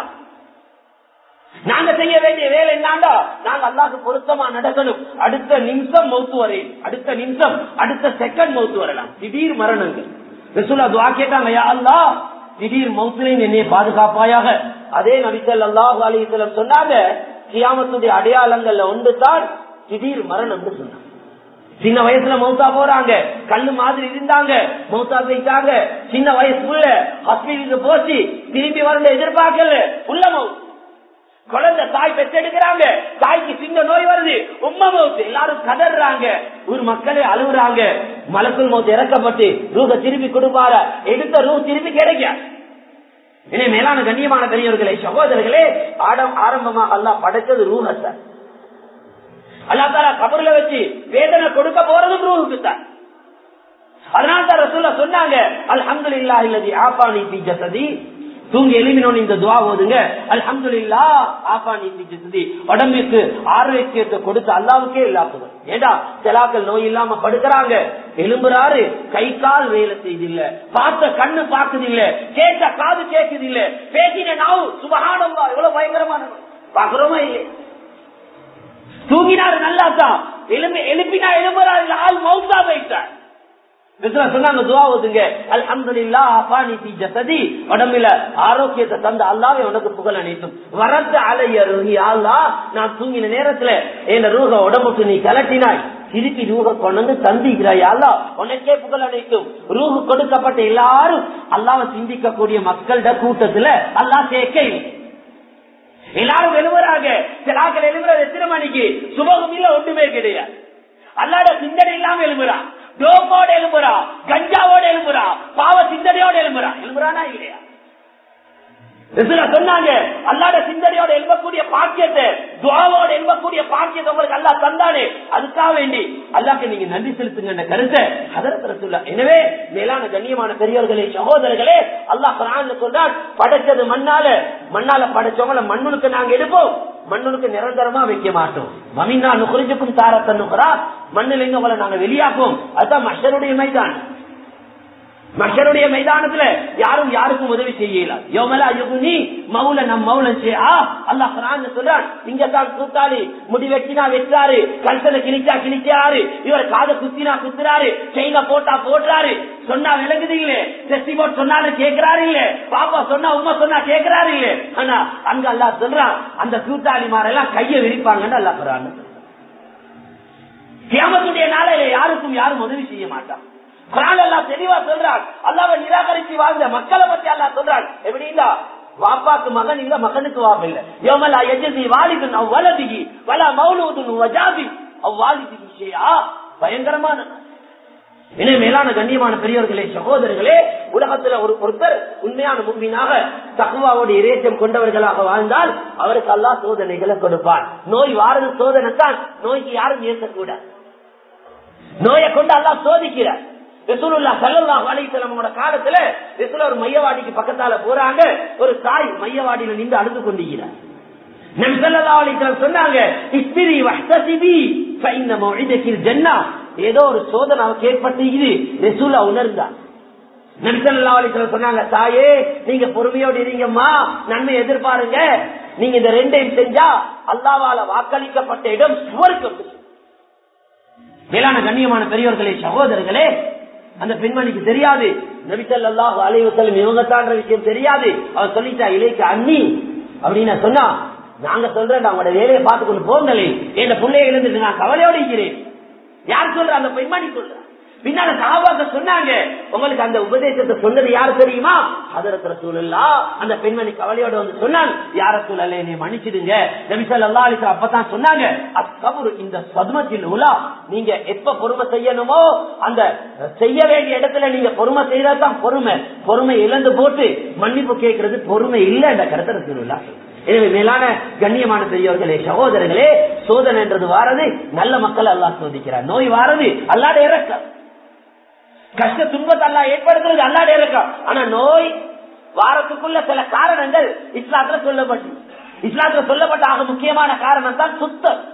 நாங்க செய்ய வேண்டிய வேலை என்னண்டா நாங்க அல்லாக்கு பொருத்தமா நடக்கணும் அடுத்த நிமிஷம் மௌத்து வரையும் அடுத்த நிமிஷம் அடுத்த செகண்ட் மௌத்து வரலாம் திடீர் மரணங்கள் ரசூலா துவா கேட்டாங்க யா அல்லாஹ் திடீர் மௌத்திலையும் என்னைய பாதுகாப்பாயாக அதே நபிசல் அல்லாஹ் அலிசலம் சொன்னாங்க கியாமத்துடைய அடையாளங்கள்ல ஒன்று தான் திடீர் மரணம் சொன்னாங்க சின்ன வயசுல மௌத்தா போறாங்க கல்லு மாதிரி இருந்தாங்க மௌத்தா போயிட்டாங்க சின்ன வயசுக்குள்ள ஹாஸ்பிட்டலுக்கு போச்சு திரும்பி வரணும் எதிர்பார்க்கல உள்ள மவுத் குழந்தை தாய் பெற்றெடுக்கிறாங்க தாய்க்கு சின்ன நோய் வருது உம்மா மவுத்து எல்லாரும் கதறாங்க ஊர் மக்களே அழுகுறாங்க மலக்குள் மௌத்து இறக்கப்பட்டு ரூக திருப்பி கொடுப்பார எடுத்த ரூ திருப்பி கிடைக்க இனி மேலான கண்ணியமான பெரியவர்களே சகோதரர்களே ஆடம் ஆரம்பமாக அல்லாஹ் படைச்சது ரூஹத்தை அல்லா தாலா கபர்ல வச்சு வேதனை கொடுக்க போறதும் ரூஹுக்கு தான் அதனால தான் ரசூல்லா சொன்னாங்க அல்ஹம்துலில்லா இல்லதி ஆபானி பி ஜசதி தூங்கி எலுமினோன்னு இந்த துவா ஓதுங்க அல்ஹம்துலில்லா ஆபானி பி ஜசதி உடம்புக்கு ஆரோக்கியத்தை கொடுத்து அல்லாவுக்கே இல்லாதவர் ஏடா செலாக்கள் நோய் இல்லாம படுக்கிறாங்க எலும்புறாரு கை கால் வேலை செய்து இல்ல பார்த்த கண்ணு பார்க்குது இல்ல கேட்ட காது கேக்குது இல்ல பேசின நாவு சுபகானந்தா எவ்வளவு பயங்கரமான பாக்குறோமா இல்லையே தூங்கினாரு நல்லா தான் எலும்பி எழுப்பினா எழும்புறாரு ஆள் மவுத்தா போயிட்டார் சொன்னாங்க துவா ஓதுங்க அல்ஹம்துலில்லா அபானி பி ஜசதி உடம்புல ஆரோக்கியத்தை தந்த அல்லாவே உனக்கு புகழ் அனைத்தும் வரத்து அலைய ரூஹி அல்லா நான் தூங்கின நேரத்துல என் ரூஹ உடம்புக்கு நீ கலட்டினாய் திருப்பி ரூஹ கொண்டு தந்திக்கிறாய் அல்லா உனக்கே புகழ் அனைத்தும் ரூஹு கொடுக்கப்பட்ட எல்லாரும் அல்லாவை சிந்திக்கக்கூடிய மக்களிட கூட்டத்துல அல்லா சேர்க்கை எல்லாரும் எழுவுறாங்க சிலாக்கள் எழுவுறது எத்தனை மணிக்கு சுபகம் இல்ல ஒன்றுமே கிடையாது அல்லாட சிந்தனை இல்லாம எழுப்புறான் டோப்போட எழுப்புறா கஞ்சாவோட எழுப்புறா பாவ சிந்தனையோட எழுப்புறா எழுப்புறானா இல்லையா சொன்னாங்க அல்லாட சிந்தனையோட எழுப்பக்கூடிய பாக்கியத்தை துவாவோட எழுப்பக்கூடிய பாக்கியத்தை உங்களுக்கு அல்லா தந்தானே அதுக்காக வேண்டி அல்லாக்கு நீங்க நன்றி செலுத்துங்க கருத்தை அதற்கு சொல்ல எனவே மேலான கண்ணியமான பெரியவர்களே சகோதரர்களே அல்லாஹ் குரான் சொல்றான் படைச்சது மண்ணால மண்ணால படைச்சவங்கள மண்ணுக்கு நாங்க எடுப்போம் மண்ணுக்கு நிரந்தரமா வைக்க மாட்டோம் மமினா நுகுறிஞ்சுக்கும் தாரத்தை நுகரா மண்ணில் இங்க உங்களை நாங்க வெளியாக்குவோம் அதுதான் மஷருடைய மைதான் மஷருடைய மைதானத்துல யாரும் யாருக்கும் உதவி செய்யல யோமலா யுகுனி மவுல நம் மவுலன் செய்யா அல்லாஹ் குரான் சொல்றான் இங்க தான் கூத்தாளி முடி வெட்டினா வெட்டாரு கல்சல கிழிச்சா கிழிச்சாரு இவர் காதை குத்தினா குத்துறாரு செயின போட்டா போடுறாரு சொன்னா விளங்குது இல்ல செஸ்டி போட் சொன்னாலும் கேட்கிறாரு இல்ல பாப்பா சொன்னா உமா சொன்னா கேட்கிறாரு இல்ல ஆனா அங்க அல்லாஹ் சொல்றான் அந்த கூத்தாளி மாரெல்லாம் கைய விரிப்பாங்கன்னு அல்லாஹ் குரான் கியாமத்துடைய நாளையில யாருக்கும் யாரும் உதவி செய்ய மாட்டான் குரான் எல்லாம் தெளிவா சொல்றான் அல்லாவை நிராகரித்து வாழ்ந்த மக்களை பத்தி எல்லாம் சொல்றான் எப்படின்னா வாப்பாக்கு மகன் இல்ல மகனுக்கு வாப்ப இல்ல யோமலா எஜதி வாலிபன் அவ்வளதிகி வல மௌலூதுன் வஜாபி அவ்வாலிதிகி ஷேயா பயங்கரமான இனி மேலான கண்ணியமான பெரியவர்களே சகோதரர்களே உலகத்துல ஒரு ஒருத்தர் உண்மையான முன்மீனாக தகுவாவோட இறைச்சம் கொண்டவர்களாக வாழ்ந்தால் அவருக்கு அல்லா சோதனைகளை கொடுப்பார் நோய் வாரது சோதனை தான் நோய்க்கு யாரும் ஏற்கக்கூடாது நோயை கொண்டு அல்லா சோதிக்கிறார் ரசூலுல்லா சல்லல்லாஹு அலைஹி வஸல்லம் காலத்துல ரசூல் ஒரு மையவாடிக்கு பக்கத்தால போறாங்க ஒரு தாய் மையவாடியில நின்று அழுது கொண்டிருக்கிறார் நபி ஸல்லல்லாஹு அலைஹி வஸல்லம் சொன்னாங்க இஸ்பிரி வஹ்தசிபி ஃபஇன்ன மௌஇதகில் ஜன்னah ஏதோ ஒரு சோதனை அவருக்கு ஏற்பட்டுகிறது ரசூலா உணர்ந்தார் நபி ஸல்லல்லாஹு அலைஹி வஸல்லம் சொன்னாங்க தாயே நீங்க பொறுமையோடு இருங்கம்மா நன்மை எதிர்பாருங்க நீங்க இந்த ரெண்டையும் செஞ்சா அல்லாஹ்வால வாக்களிக்கப்பட்ட இடம் சுவர்க்கம் மேலான கண்ணியமான பெரியவர்களே சகோதரர்களே அந்த பெண்மணிக்கு தெரியாது நபிசல்லாஹு அலைவசல்லம் இவங்க தாண்ட விஷயம் தெரியாது அவர் சொல்லிட்டா இலைக்கு அண்ணி அப்படின்னு சொன்னா நாங்க சொல்றேன் அவங்களோட வேலையை பார்த்து கொண்டு போங்களே என் பிள்ளைய இருந்துட்டு நான் கவலையோடு இருக்கிறேன் யார் சொல்ற அந்த பெண்மணி சொல்ற பின்னால சகாபாக்க சொன்னாங்க உங்களுக்கு அந்த உபதேசத்தை சொன்னது யாரு தெரியுமா அதரத்துல சூழல்லா அந்த பெண்மணி கவலையோட வந்து சொன்னாங்க யார சூழல என்னை மன்னிச்சிடுங்க நபிசல் அல்லா அலிசா அப்பதான் சொன்னாங்க அக்கபுரு இந்த சதுமத்தில் உலா நீங்க எப்ப பொறுமை செய்யணுமோ அந்த செய்ய வேண்டிய இடத்துல நீங்க பொறுமை செய்யறதுதான் பொறுமை பொறுமை இழந்து போட்டு மன்னிப்பு கேட்கறது பொறுமை இல்லை என்ற கருத்தர சூழலா எனவே மேலான கண்ணியமான பெரியவர்களே சகோதரர்களே சோதனை என்றது வாரது நல்ல மக்கள் அல்லாஹ் சோதிக்கிறார் நோய் வாரது அல்லாட இறக்கம் கஷ்ட துன்பத்தை அல்லா ஏற்படுத்துறது அல்லாட இறக்கம் ஆனா நோய் வாரத்துக்குள்ள சில காரணங்கள் இஸ்லாத்துல சொல்லப்பட்டு இஸ்லாத்துல சொல்லப்பட்ட ஆக முக்கியமான காரணம் தான் சுத்தம்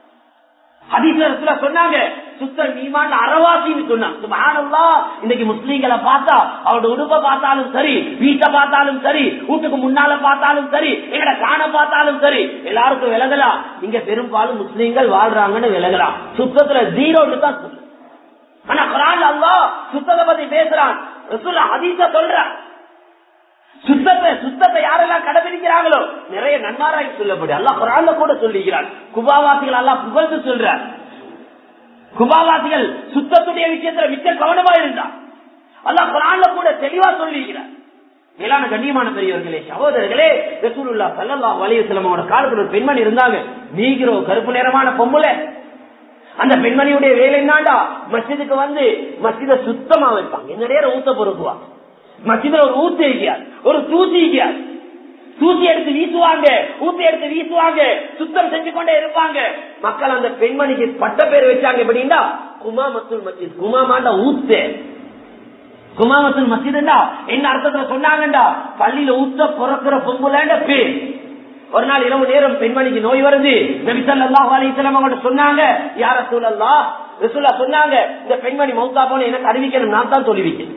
ஹதீஸ்ல சொன்னாங்க சுத்தம் நீமான் அறவாசின்னு சொன்னாங்க சுபஹானல்லா இன்னைக்கு முஸ்லீம்களை பார்த்தா அவரோட உடுப்பை பார்த்தாலும் சரி வீட்டை பார்த்தாலும் சரி வீட்டுக்கு முன்னால பார்த்தாலும் சரி எங்கட காண பார்த்தாலும் சரி எல்லாருக்கும் விலகலாம் இங்க பெரும்பாலும் முஸ்லீம்கள் வாழ்றாங்கன்னு விலகலாம் சுத்தத்துல ஜீரோன்னு தான் சொல்லுங்க ஆனா குரான் அல்லா சுத்தத்தை பத்தி பேசுறான் ரசூல் ஹதீஸ சொல்றான் சுத்தத்தை சுத்தத்தை யாரெல்லாம் கடைபிடிக்கிறாங்களோ நிறைய நன்மாராய் சொல்லப்படு அல்லா குரான்ல கூட சொல்லுகிறான் குபாவாசிகள் எல்லாம் புகழ்ந்து சொல்றார் குபாவாசிகள் சுத்தத்துடைய விஷயத்துல மிக்க கவனமா இருந்தான் அல்லா குரான்ல கூட தெளிவா சொல்லுகிறார் மேலான கண்ணியமான பெரியவர்களே சகோதரர்களே ரசூலுல்லா சல்லல்லா வலியுசலமோட காலத்துல ஒரு பெண்மணி இருந்தாங்க நீகிறோ கருப்பு நிறமான பொம்புல அந்த பெண்மணியுடைய வேலை என்னடா மஸ்ஜிதுக்கு வந்து மஸ்ஜித சுத்தமா வைப்பாங்க இந்த நேரம் ஊத்த பொறுக்குவாங்க மசித ஒரு ஊத்து இருக்கார் ஒரு தூசி இருக்கார் தூசி எடுத்து வீசுவாங்க ஊத்தி எடுத்து வீசுவாங்க சுத்தம் செஞ்சு கொண்டே இருப்பாங்க மக்கள் அந்த பெண்மணிக்கு பட்ட பேர் வச்சாங்க எப்படின்னா குமாமத்துல் மஸ்ஜித் குமாமாண்டா ஊத்து குமாமத்துல் மஸ்ஜிதுண்டா என்ன அர்த்தத்துல சொன்னாங்கண்டா பள்ளியில ஊத்த பிறக்கிற பொம்புலாண்ட பேர் ஒரு நாள் இரவு நேரம் பெண்மணிக்கு நோய் வருது நபிசல்லாஹ் அலிசல்லாம் அவங்க சொன்னாங்க யார சூழல்லா ரசூல்லா சொன்னாங்க இந்த பெண்மணி மௌத்தா போன எனக்கு அறிவிக்கணும் நான் தான் தொழிவிக்கணும்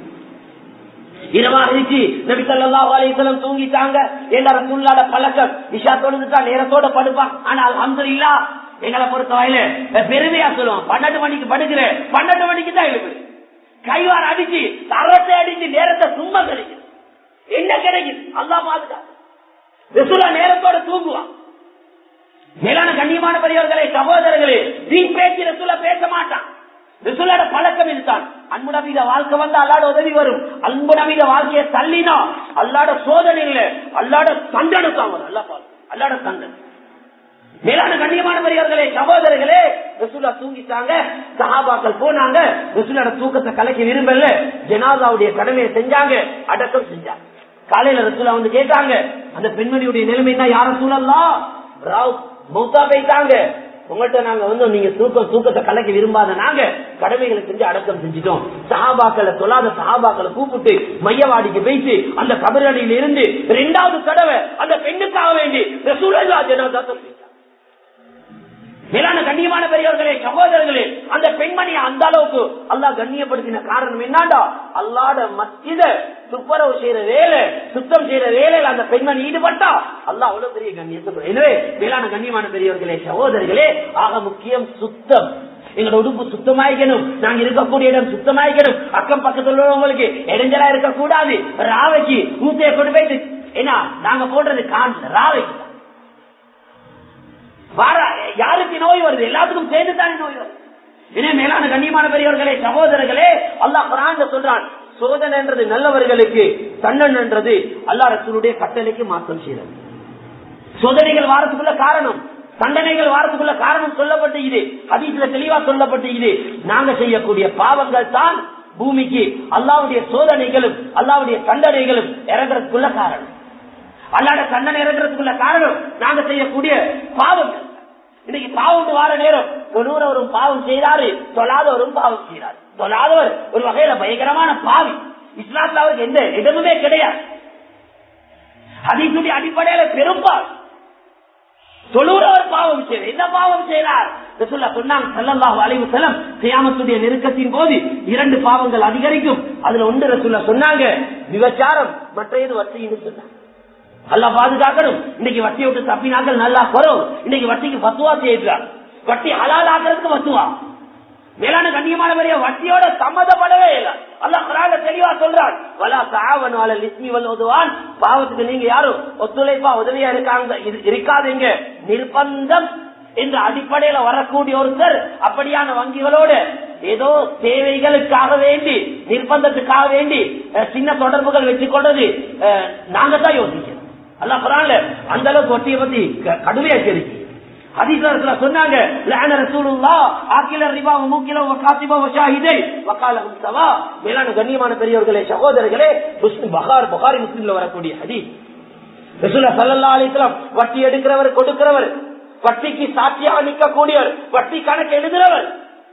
இரவாகிச்சு நபி சொல்லா அலிசலம் தூங்கிட்டாங்க என்ற ரசூல்லாட பழக்கம் இஷா தொழுதுட்டா நேரத்தோட படுப்பான் ஆனால் அந்த இல்லா எங்களை பொறுத்த வயல பெருமையா சொல்லுவோம் பன்னெண்டு மணிக்கு படுக்கிறேன் பன்னெண்டு மணிக்கு தான் எழுப்பு கைவார அடிச்சு தரத்தை அடிச்சு நேரத்தை சும்மா கிடைக்குது என்ன கிடைக்குது அல்லா பாதுகாப்பு ரசூலா நேரத்தோட தூங்குவான் மேலான கண்ணியமான பெரியவர்களே சகோதரர்களே வீண் பேச்சு ரசூலா பேச மாட்டான் ரிசுலோட பழக்கம் இதுதான் அன்பு நபீத வாழ்க்கை வந்து அல்லாட உதவி வரும் அன்பு நபீத வாழ்க்கையை தள்ளினா அல்லாட சோதனை இல்ல அல்லாட தண்டனை தான் வரும் அல்லா பால் அல்லாட தண்டனை மேலான கண்ணியமான பெரியவர்களே சகோதரர்களே ரசூலா தூங்கிட்டாங்க சஹாபாக்கள் போனாங்க ரசூலோட தூக்கத்தை கலைக்க விரும்பல ஜனாதாவுடைய கடமையை செஞ்சாங்க அடக்கம் செஞ்சாங்க காலையில ரசூலா வந்து கேட்டாங்க அந்த பெண்மணியுடைய நிலைமை என்ன யாரும் சூழல்லாம் ராவ் மௌத்தா போயிட்டாங்க உங்கள்கிட்ட நாங்க வந்து நீங்க தூக்கம் தூக்கத்தை கலைக்க விரும்பாத நாங்க கடமைகளை செஞ்சு அடக்கம் செஞ்சுட்டோம் சஹாபாக்களை சொல்லாத சஹாபாக்களை கூப்பிட்டு மையவாடிக்கு போயிட்டு அந்த கபரடியில இருந்து ரெண்டாவது தடவை அந்த பெண்ணுக்காக வேண்டி ரசூலல்லா ஜனாதா மேலான கண்ணியமான பெரியவர்களே சகோதரர்களே அந்த பெண்மணி அந்த அளவுக்கு அல்லாஹ் கண்ணியப்படுத்தின காரணம் என்னடா அல்லாட மஸ்ஜித துப்புரவு செய்யற வேலை சுத்தம் செய்யற வேலையில அந்த பெண்மணி ஈடுபட்டா அல்லாஹ் அவ்வளவு பெரிய கண்ணியத்தை எனவே மேலான கண்ணியமான பெரியவர்களே சகோதரர்களே ஆக முக்கியம் சுத்தம் எங்களோட உடுப்பு சுத்தமாயிக்கணும் நாங்க இருக்கக்கூடிய இடம் சுத்தமாயிக்கணும் அக்கம் பக்கத்தில் உள்ளவங்களுக்கு இடைஞ்சலா இருக்கக்கூடாது ராவைக்கு ஊத்தைய கொண்டு போயிட்டு ஏன்னா நாங்க போடுறது கான் ராவைக்கு வார யாருக்கு நோய் வருது எல்லாத்துக்கும் சேர்ந்து தானே நோய் வருது இதே மேலான கண்ணியமான பெரியவர்களே சகோதரர்களே அல்லாஹ் குரான் சொல்றான் சோதனை என்றது நல்லவர்களுக்கு தன்னன் என்றது அல்லா ரசூலுடைய கட்டளைக்கு மாற்றம் செய்யறது சோதனைகள் வாரத்துக்குள்ள காரணம் தண்டனைகள் வாரத்துக்குள்ள காரணம் சொல்லப்பட்டு இது ஹதீஸ்ல தெளிவா சொல்லப்பட்டு இது நாங்க செய்யக்கூடிய பாவங்கள் தான் பூமிக்கு அல்லாவுடைய சோதனைகளும் அல்லாவுடைய தண்டனைகளும் இறங்குறதுக்குள்ள காரணம் அல்லாட தண்டனை இறங்குறதுக்குள்ள காரணம் நாங்க செய்யக்கூடிய பாவங்கள் இன்னைக்கு பாவம் வார நேரம் தொண்ணூறவரும் பாவம் செய்தாரு தொழாதவரும் பாவம் செய்தார் தொழாதவர் ஒரு வகையில பயங்கரமான பாவி இஸ்லாத்துல அவருக்கு எந்த இடமுமே கிடையாது அதனுடைய அடிப்படையில பெரும்பால் தொழுறவர் பாவம் செய்தார் என்ன பாவம் செய்தார் சொன்னாங்க நெருக்கத்தின் போது இரண்டு பாவங்கள் அதிகரிக்கும் அதுல ஒன்று ரசுல்லா சொன்னாங்க விபச்சாரம் மற்றது வட்டின்னு சொன்னாங்க நல்லா பாதுகாக்கணும் இன்னைக்கு வட்டியை விட்டு தப்பினாக்கள் நல்லா குறவு இன்னைக்கு வட்டிக்கு பத்துவா செய்யறாங்க வட்டி ஹலால் ஆகிறதுக்கு பத்துவா மேலான கண்ணியமான வட்டியோட சம்மதப்படவே இல்லை அல்ல குரால தெளிவா சொல்றான் வலா தாவன் வாழ லிஸ்மி வல் உதவான் பாவத்துக்கு நீங்க யாரும் ஒத்துழைப்பா உதவியா இருக்காங்க இரு- இருக்காதீங்க நிர்பந்தம் என்ற அடிப்படையில வரக்கூடிய ஒருத்தர் அப்படியான வங்கிகளோடு ஏதோ தேவைகளுக்காக வேண்டி நிர்பந்தத்துக்காக வேண்டி அஹ், சின்ன தொடர்புகள் வச்சுக் கொண்டது அஹ், நாங்க தான் யோசிக்கிறோம் அல்ல பரவாயில்ல அந்த அளவுக்கு வட்டியை பத்தி க- கடுமையா எச்சரிக்கை ஹதீஸ்ல சொன்னாங்க லஅன ரசூலுல்லாஹ் ஆக்கில ரிபா வ மூக்கில வ காத்திபா வ ஷாஹிதை வ காலஹும் சவா மேலான கண்ணியமான பெரியவர்களே சகோதரர்களே முஸ்லிம் பகார் புகாரி முஸ்லிம்ல வரக்கூடிய ஹதீஸ் ரசூலுல்லாஹ் ஸல்லல்லாஹு அலைஹி வஸல்லம் வட்டி எடுக்கிறவர் கொடுக்கிறவர் வட்டிக்கு சாட்சியாக நிற்கக்கூடியவர் வட்டி கணக்கு எழுதுறவர்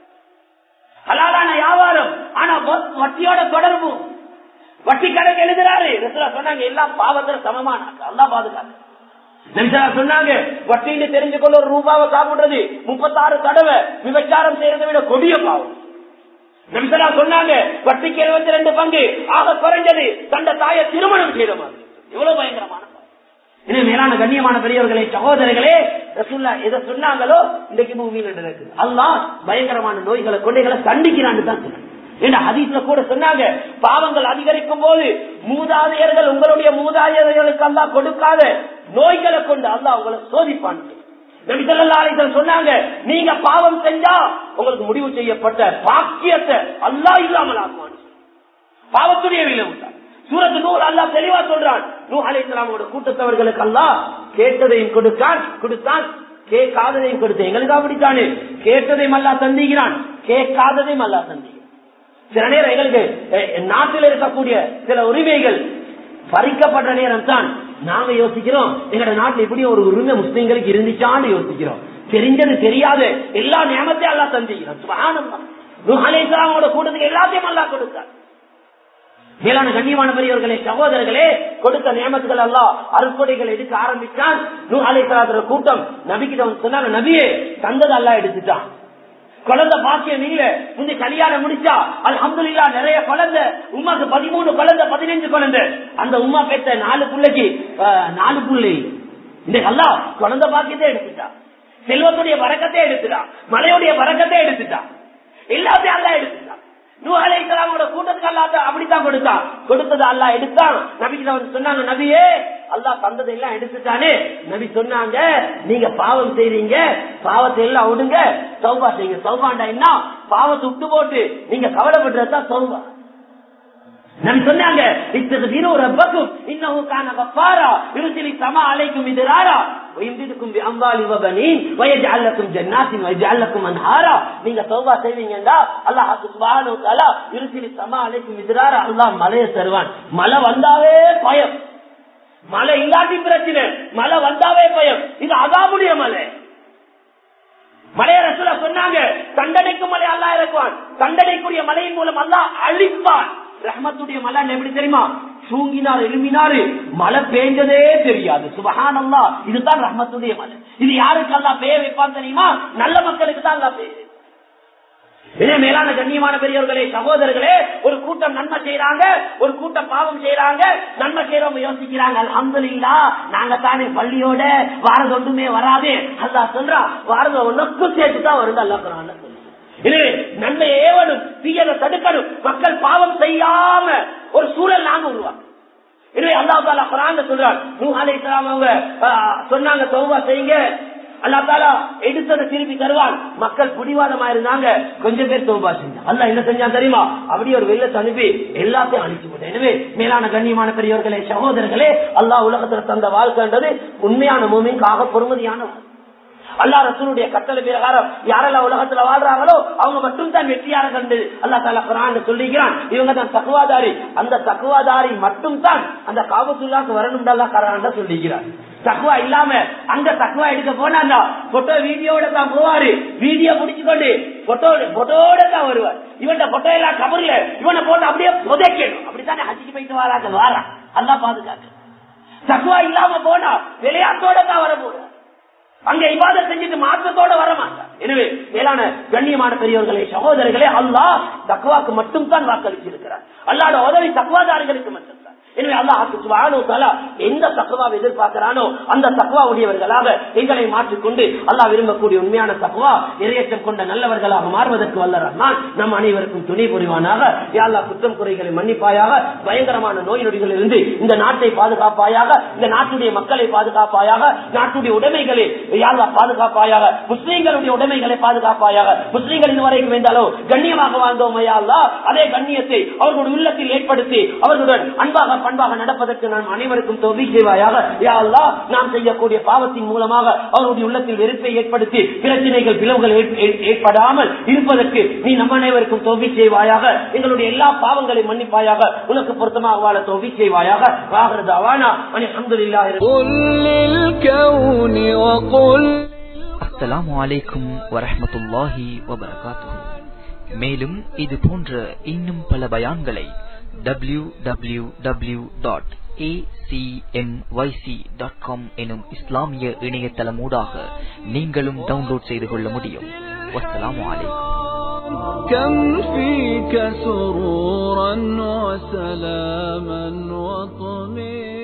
ஹலாலான வியாபாரம் ஆனா வ- வட்டியோட தொடர்பு வட்டி கணக்கு எழுதுறாரு ரசூலுல்லாஹ் சொன்னாங்க எல்லாம் பாவத்துல சமமான அல்லாஹ் பாதுகாக்க நபிசல்லா சொன்னாங்க வட்டின்னு தெரிஞ்சு கொண்டு ஒரு ரூபாவை சாப்பிடுறது முப்பத்தாறு தடவை விபச்சாரம் செய்யறதை விட கொடிய பாவம் நபிசல்லா சொன்னாங்க வட்டிக்கு இருபத்தி ரெண்டு பங்கு ஆக குறைஞ்சது தந்த தாயை திருமணம் செய்த மாதிரி எவ்வளவு பயங்கரமான பாவம். இது மேலான கண்ணியமான பெரியவர்களே சகோதரர்களே ரசூல்லா எதை சொன்னாங்களோ இன்றைக்கு பூமியில் நடக்குது அல்லாஹ் பயங்கரமான நோய்களை கொண்டைகளை கண்டிக்கிறான்னு தான் சொன்னாங்க ஏன்னா ஹதீஸ்ல கூட சொன்னாங்க பாவங்கள் அதிகரிக்கும் போது மூதாதையர்கள் உங்களுடைய மூதாதையர்களுக்கு அல்லாஹ் கொடுக்காத நோய்களை கொண்டு அல்லாஹ் உங்களை சோதிப்பான் நபி ஸல்லல்லாஹு அலைஹி வஸல்லம் சொன்னாங்க நீங்க பாவம் செஞ்சா உங்களுக்கு முடிவு செய்யப்பட்ட பாக்கியத்தை அல்லாஹ் இல்லாமல் ஆக்குவான் பாவத்துடைய விளைவு தான் சூரத்து நூறு அல்லாஹ் தெளிவா சொல்றான் நூ அலைஹிஸ்ஸலாமோட கூட்டத்தவர்களுக்கு அல்லாஹ் கேட்டதையும் கொடுத்தான் கொடுத்தான் கேட்காததையும் கொடுத்தேன் எங்களுக்கு அப்படித்தானே கேட்டதையும் அல்லாஹ் தந்திக்கிறான் கேட்காததையும் அல்லாஹ் தந்திக்கிறான் சில நேரம் எங்களுக்கு அஹ், நாட்டில் இருக்கக்கூடிய சில உரிமைகள் பறிக்கப்படுற நேரம் தான் நாங்க யோசிக்கிறோம் எங்கட நாட்டுல இப்படி ஒரு உரிமை முஸ்லிம்களுக்கு இருந்துச்சான்னு யோசிக்கிறோம் தெரிஞ்சது தெரியாது எல்லா நியமத்தையும் எல்லாம் தந்திக்கிறோம் சுபஹானல்லாஹ். நூஹ் அலைஹிஸ்ஸலாமோட கூட்டத்துக்கு எல்லாத்தையும் அல்லாஹ் கொடுத்தார் மேலான கண்ணியமான பெரியவர்களே சகோதரர்களே கொடுத்த நியமத்துகள் எல்லாம் அறுப்படைகள் எடுக்க ஆரம்பிச்சான் நூ அலைத்தலாதுற கூட்டம் நபிக்கிட்ட வந்து சொன்னாங்க நபியே தந்தது எல்லாம் எடுத்துட்டான் குழந்தை பாக்கியம் இல்ல முந்தி கல்யாணம் முடிச்சா அல்ஹம்துலில்லா நிறைய குழந்தை உமாக்கு பதிமூணு குழந்தை பதினஞ்சு குழந்தை அந்த உமா பெற்ற நாலு பிள்ளைக்கு ஆஹ், நாலு பிள்ளை இந்த அல்லா குழந்தை பாக்கியத்தை எடுத்துட்டா செல்வத்துடைய வரக்கத்தை எடுத்துட்டா மலையுடைய வரக்கத்தை எடுத்துட்டா எல்லாத்தையும் அல்லா எடுத்துட்டான் நூஹ் அலைஹிஸ்ஸலாமோட கூட்டத்துக்கு அல்லாஹ் அப்படித்தான் கொடுத்தான் கொடுத்தது அல்லாஹ் எடுத்தான் நபிக்கு வந்து சொன்னாங்க நபியே அல்லாஹ் தந்ததை எல்லாம் எடுத்துட்டானே நபி சொன்னாங்க நீங்க பாவம் செய்றீங்க பாவத்தை எல்லாம் விடுங்க சௌபா செய்யுங்க சௌபாண்டா என்ன பாவத்தை விட்டு போட்டு நீங்க கவலைப்படுறதுதான் சௌபா நபி சொன்னாங்க இத்தகதீரு ரப்பக்கும் இன்னஹு கான கஃபாரா யுர்சிலி ஸமா அலைக்கும் மிதராரா வயம்திதுக்கும் பிஅம்வாலி வபனீன் வயஜஅல் லக்கும் ஜன்னாத்தின் வயஜஅல் லக்கும் அன்ஹாரா நீங்க தௌபா செய்வீங்கடா அல்லாஹ் சுப்ஹானஹு வ தஆலா யுர்சிலி ஸமா அலைக்கும் மிதராரா அல்லாஹ் மலையை தருவான் மழை வந்தாவே பயம் மழை இல்லாட்டி பிரச்சனை மழை வந்தாவே பயம் இது அதாபுடைய மலை மலைய ரசூலா சொன்னாங்க தண்டனைக்கு மலை அல்லா இறக்குவான் தண்டனைக்குரிய மலையின் மூலம் அல்லாஹ் அழிப்பான் ரஹ்மத்துடைய மலை எப்படி தெரியுமா தூங்கினார் எழுமினாரு மழை பெய்ஞ்சதே தெரியாது சுபஹான் அல்லா இதுதான் ரஹ்மத்துடைய மலை இது யாருக்கு அல்லா பெய்ய வைப்பான் தெரியுமா நல்ல மக்களுக்கு தான் அல்லா பெய்யுது இதே மேலான கண்ணியமான பெரியவர்களே சகோதரர்களே ஒரு கூட்டம் நன்மை செய்யறாங்க ஒரு கூட்டம் பாவம் செய்யறாங்க நன்மை செய்யறவங்க யோசிக்கிறாங்க அல்ஹம்துலில்லா நாங்க தானே பள்ளியோட வாரது ஒன்றுமே வராது அல்லா சொல்றா வாரது ஒன்னுக்கும் சேர்த்து தான் வருது அல்லா குரான் எனவே நன்மை ஏவனும் தீயதை தடுக்கணும் மக்கள் பாவம் செய்யாம ஒரு சூழல் நாங்க உருவாக்கும் எனவே அல்லா தாலா குரான் சொல்றான் நூ அலை அவங்க ஆஹ், சொன்னாங்க தௌபா செய்யுங்க அல்லா தாலா எடுத்ததை திருப்பி தருவான் மக்கள் புடிவாதமா இருந்தாங்க கொஞ்சம் பேர் தௌபா செஞ்சாங்க அல்ல என்ன செஞ்சா தெரியுமா அப்படியே ஒரு வெள்ளத்தை அனுப்பி எல்லாத்தையும் அழிச்சு போட்டேன் எனவே மேலான கண்ணியமான பெரியவர்களே சகோதரர்களே அல்லாஹ் உலகத்துல தந்த வாழ்க்கைன்றது உண்மையான மூமிக்காக பொறுமதியான வாழ்க்கை. அல்லா ரசூலுடைய கட்டளை பிரகாரம் யாரெல்லாம் உலகத்துல வாழ்றாங்களோ அவங்க மட்டும் தான் வெற்றியாளர்கள் என்று அல்லா தாலா குரான் சொல்லிக்கிறான் இவங்க தான் தக்குவாதாரி அந்த தக்குவாதாரி மட்டும் தான் அந்த காபத்துள்ளாக்கு வரணும் அல்லா கரான் சொல்லிக்கிறான் தக்குவா இல்லாம அங்க தக்குவா எடுக்க போனா போட்டோ வீடியோட தான் போவாரு வீடியோ முடிச்சுக்கொண்டு போட்டோ போட்டோட தான் வருவார் இவன் போட்டோ எல்லாம் கபர்ல இவனை போட்டு அப்படியே புதைக்கணும் அப்படித்தானே ஹஜ்ஜிக்கு போயிட்டு வராங்க வாரா அல்லா பாதுகாக்க தக்குவா இல்லாம போனா விளையாட்டோட தான் வர போறார் அங்க இபாத செஞ்சுட்டு மாற்றத்தோட வர மாட்டார் எனவே மேலான கண்ணியமான பெரியவர்களே சகோதரர்களே அல்லாஹ் தக்குவாக்கு மட்டும் தான் வாக்களிச்சிருக்கிறார் அல்லாட உதவி தக்குவாதாரிகளுக்கு மட்டும்தான் எனவே அல்லாஹ் சுப்ஹானஹு வ தஆலா எந்த தக்வாவை எதிர்பார்க்கிறானோ அந்த தக்வாவுடையவர்களாக எங்களை மாற்றிக்கொண்டு அல்லாஹ் விரும்பக்கூடிய உண்மையான தக்வா இரையச்சம் கொண்ட நல்லவர்களாக மாறுவதற்கு வல்ல ரஹ்மான் நம் அனைவருக்கும் துணை புரிவானாக யா அல்லாஹ் குற்றம் குறைகளை மன்னிப்பாயாக பயங்கரமான நோய் நொடிகளில் இருந்து இந்த நாட்டை பாதுகாப்பாயாக இந்த நாட்டுடைய மக்களை பாதுகாப்பாயாக நாட்டுடைய உடைமைகளை யா அல்லாஹ் பாதுகாப்பாயாக முஸ்லீம்களுடைய உடைமைகளை பாதுகாப்பாயாக முஸ்லீம்கள் இதுவரைக்கும் வேண்டாலோ கண்ணியமாக வாழ்ந்தோம் யா அல்லாஹ் அதே கண்ணியத்தை அவர்களுடைய உள்ளத்தில் ஏற்படுத்தி அவர்களுடன் அன்பாக பண்பாக நடப்பதற்கு நாம் அனைவருக்கும் தொகை செய்வாயாக யா அல்லாஹ் நாம் செய்யக்கூடிய பாவத்தின் மூலமாக அவருடைய உள்ளத்தில் வெறுப்பை ஏற்படுத்தி பிரச்சனைகள் பிளவுகள் ஏற்ப- ஏ- ஏற்படாமல் இருப்பதற்கு நீ நம் அனைவருக்கும் தொகை செய்வாயாக எங்களுடைய எல்லா பாவங்களை மன்னிப்பாயாக உனக்கு பொருத்தமாக வாழ தொகை செய்வாயாக வாகிறது அவானா அனி அஹமதுல்லாஹி قل للكون وقل அஸ்ஸலாமு அலைக்கும் வரஹ்மத்துல்லாஹி வபரகாத்துஹு மேலும் இது போன்ற இன்னும் பல பயான்களை W W W dot dot com எனும் இஸ்லாமிய இணையதளமூடாக நீங்களும் டவுன்லோட் செய்து கொள்ள முடியும் வஸ்ஸலாமு அலைக்கும் كم فيك سرورا وسلاما وطمئنا